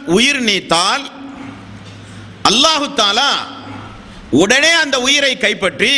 உயிர் நீத்தால் அல்லாஹு தாலா உடனே அந்த உயிரை கைப்பற்றி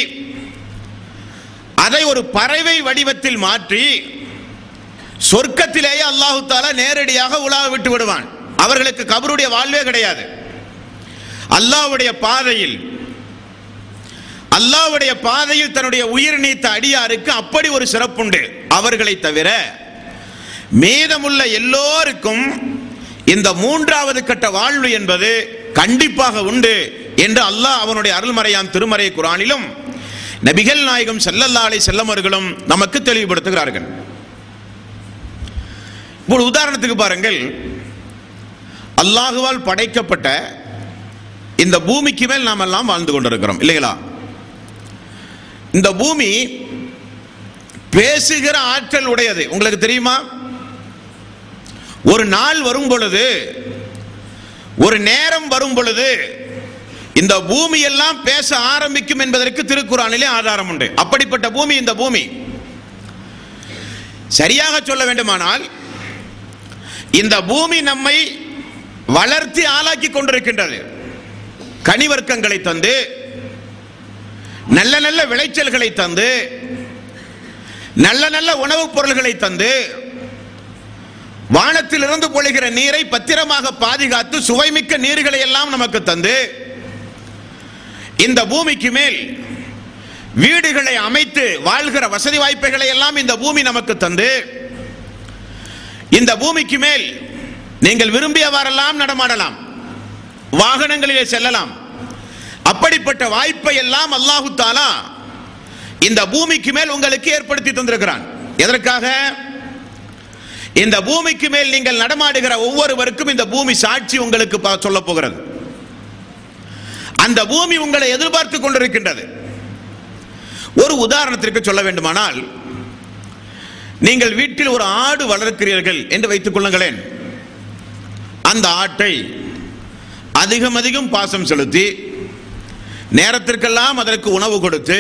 அதை ஒரு பறவை வடிவத்தில் மாற்றி சொர்க்கத்திலேயே அல்லாஹு தாலா நேரடியாக உலாவ விட்டு விடுவான் அவர்களுக்கு கபருடைய வாழ்வே கிடையாது அல்லாஹ்வுடைய பாதையில் அல்லாஹ்வுடைய பாதையில் தன்னுடைய உயிர் நீத்த அடியாருக்கு அப்படி ஒரு சிறப்புண்டு அவர்களை தவிர மீதமுள்ள எல்லோருக்கும் இந்த மூன்றாவது கட்ட வாழ்வு என்பது கண்டிப்பாக உண்டு என்று அல்லாஹ் அவனுடைய அருள்மறையாம் திருமறை குரானிலும் நபிகள் நாயகம் ஸல்லல்லாஹு அலைஹி செல்லம் அவர்களும் நமக்கு தெளிவுபடுத்துகிறார்கள் இப்போ உதாரணத்துக்கு பாருங்கள் அல்லாஹுவால் படைக்கப்பட்ட இந்த பூமிக்கு மேல் நாம் எல்லாம் வாழ்ந்து கொண்டிருக்கிறோம் இல்லைங்களா இந்த பூமி பேசுகிற ஆற்றல் உடையது உங்களுக்கு தெரியுமா ஒரு நாள் வரும் பொழுது ஒரு நேரம் வரும் பொழுது இந்த பூமி எல்லாம் பேச ஆரம்பிக்கும் என்பதற்கு திருக்குறானிலே ஆதாரம் உண்டு அப்படிப்பட்ட பூமி இந்த பூமி சரியாக சொல்ல வேண்டுமானால் இந்த பூமி நம்மை வளர்த்தி ஆளாக்கி கொண்டிருக்கின்றது கனிவர்க்கங்களை தந்து நல்ல நல்ல விளைச்சல்களை தந்து நல்ல நல்ல உணவுப் பொருள்களை தந்து வானத்திலிருந்து பொழிகிற நீரை பத்திரமாக பாதுகாத்து சுவைமிக்க நீர்களை எல்லாம் நமக்கு தந்து இந்த பூமிக்கு மேல் வீடுகளை அமைத்து வாழ்கிற வசதி வாய்ப்புகளை எல்லாம் இந்த பூமி நமக்கு தந்து இந்த பூமிக்கு மேல் நீங்கள் விரும்பியவாறெல்லாம் நடமாடலாம் வாகனங்களிலே செல்லலாம் அப்படிப்பட்ட வாய்ப்பை எல்லாம் அல்லாஹு தாலா இந்த பூமிக்கு மேல் உங்களுக்கு ஏற்படுத்தி தந்திருக்கிறான் எதற்காக இந்த பூமிக்கு மேல் நீங்கள் நடமாடுகிற ஒவ்வொருவருக்கும் இந்த பூமி சாட்சி உங்களுக்கு ப- சொல்லப் போகிறது அந்த பூமி உங்களை எதிர்பார்த்து கொண்டிருக்கின்றது ஒரு உதாரணத்திற்கு சொல்ல வேண்டுமானால் நீங்கள் வீட்டில் ஒரு ஆடு வளர்க்கிறீர்கள் என்று வைத்துக் கொள்ளுங்களேன் அந்த ஆட்டை அதிகம் அதிகம் பாசம் செலுத்தி நேரத்திற்கெல்லாம் அதற்கு உணவு கொடுத்து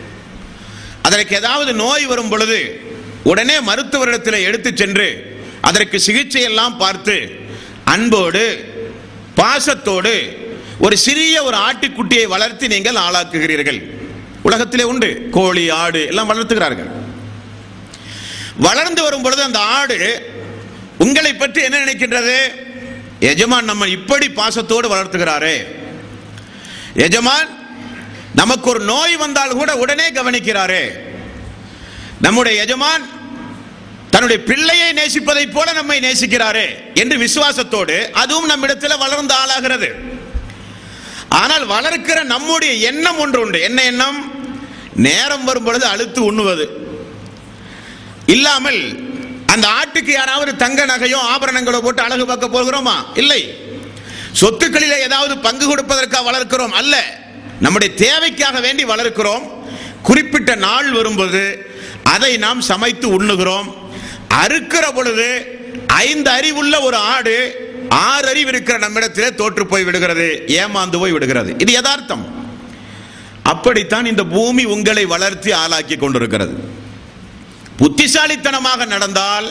அதற்கு ஏதாவது நோய் வரும் பொழுது உடனே மருத்துவரிடத்தில் எடுத்துச் சென்று அதற்கு சிகிச்சை எல்லாம் பார்த்து அன்போடு பாசத்தோடு ஒரு சிறிய ஒரு ஆட்டுக்குட்டியை வளர்த்து நீங்கள் ஆளாக்குகிறீர்கள் உலகத்திலே உண்டு கோழி ஆடு எல்லாம் வளர்த்துகிறார்கள் வளர்ந்து வரும் பொழுது அந்த ஆடு உங்களை பற்றி என்ன நினைக்கின்றது எஜமான் நம்ம இப்படி பாசத்தோடு வளர்த்துகிறாரே எஜமான் நமக்கு ஒரு நோய் வந்தால் கூட உடனே கவனிக்கிறாரே நம்முடைய எஜமான் தன்னுடைய பிள்ளையை நேசிப்பதைப் போல நம்மை நேசிக்கிறாரே என்று விசுவாசத்தோடு அதுவும் நம்மிடத்தில் வளர்ந்து ஆளாகிறது ஆனால் வளர்க்கிற நம்முடைய எண்ணம் ஒன்று உண்டு என்ன எண்ணம் நேரம் வரும் பொழுது அழுத்து உண்ணுவது இல்லாமல் அந்த ஆட்டுக்கு யாராவது தங்க நகையோ ஆபரணங்களோ போட்டு அழகு பார்க்க போகிறோமா இல்லை சொத்துக்களிலே ஏதாவது பங்கு கொடுப்பதற்காக வளர்க்கிறோம் அல்ல நம்முடைய தேவைக்காக வேண்டி வளர்க்கிறோம் குறிப்பிட்ட நாள் வரும்போது அதை நாம் சமைத்து உண்ணுகிறோம் அறுக்கிற பொழுது ஐந்து அறிவுள்ள ஒரு ஆடு ஆறு அறிவு இருக்கிற நம்மிடத்திலே தோற்று போய் விடுகிறது ஏமாந்து போய் விடுகிறது இது யதார்த்தம் அப்படித்தான் இந்த பூமி உங்களை வளர்த்தி ஆளாக்கி கொண்டிருக்கிறது புத்திசாலித்தனமாக நடந்தால்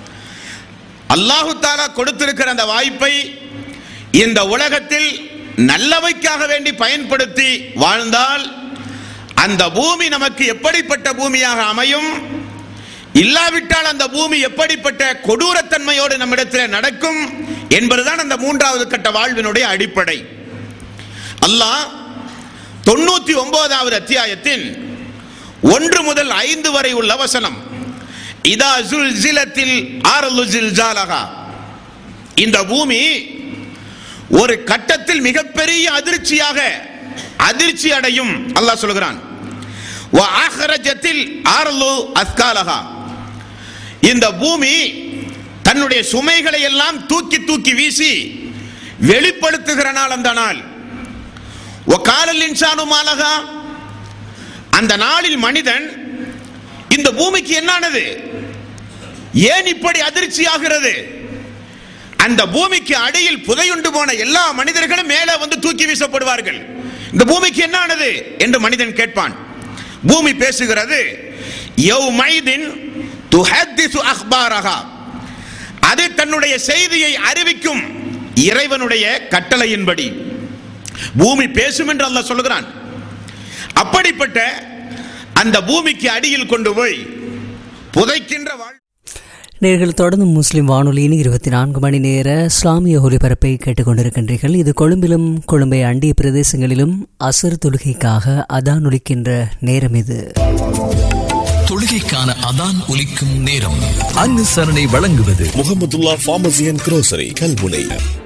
அல்லாஹு தாலா கொடுத்திருக்கிற அந்த வாய்ப்பை இந்த உலகத்தில் நல்லவைக்காக வேண்டி பயன்படுத்தி வாழ்ந்தால் அந்த பூமி நமக்கு எப்படிப்பட்ட பூமியாக அமையும் இல்லாவிட்டால் அந்த பூமி எப்படிப்பட்ட கொடூரத்தன்மையோடு நம்மிடத்தில் நடக்கும் என்பதுதான் அந்த மூன்றாவது கட்ட வாழ்வினுடைய அடிப்படை அல்லாஹ் தொண்ணூத்தி ஒன்பதாவது அத்தியாயத்தின் ஒன்று முதல் ஐந்து வரை உள்ள வசனம் இதா ஜுல்சிலத்தில் ஆரலு ஜில்ஜாலகா இந்த பூமி ஒரு கட்டத்தில் மிகப்பெரிய அதிர்ச்சியாக அதிர்ச்சி அடையும் அல்லாஹ் சொல்கிறான் வ ஆஹரஜத்தில் ஆரலு அஸ்காலகா இந்த பூமி தன்னுடைய சுமைகளை எல்லாம் தூக்கி தூக்கி வீசி வெளிப்படுத்துகிற நாள் அந்த நாள் ஒ காலல் இன்சானு மாலகா அந்த நாளில் மனிதன் இந்த பூமிக்கு என்னானது ஏன் இப்படி அதிர்ச்சி ஆகிறது அந்த பூமிக்கு அடியில் புதையுண்டு போன எல்லா மனிதர்களும் மேலே வந்து தூக்கி வீசப்படுவார்கள் இந்த பூமிக்கு என்னானது என்று மனிதன் கேட்பான் பூமி பேசுகிறது யௌமைதின் துஹத்திசு அக்பாரஹா அது தன்னுடைய செய்தியை அறிவிக்கும் இறைவனுடைய கட்டளையின்படி பூமி பேசும் என்று அல்லாஹ் சொல்லுகிறான் அப்படிப்பட்ட அந்த பூமிக்கு அடியில் கொண்டு போய் புதைக்கின்ற வாழ் நேர்கள் தொடர்ந்து முஸ்லிம் வானொலியின் இருபத்தி நான்கு மணி நேர இஸ்லாமிய ஒலிபரப்பை கேட்டுக்கொண்டிருக்கின்றீர்கள் இது கொழும்பிலும் கொழும்பை அண்டிய பிரதேசங்களிலும் அசர் தொழுகைக்காக அதான் ஒலிக்கின்ற நேரம் இது தொழுகைக்கான அதான் ஒலிக்கும் நேரம் அனுசரணை வழங்குவது Mohamadullah pharmacy and grocery Kalmunai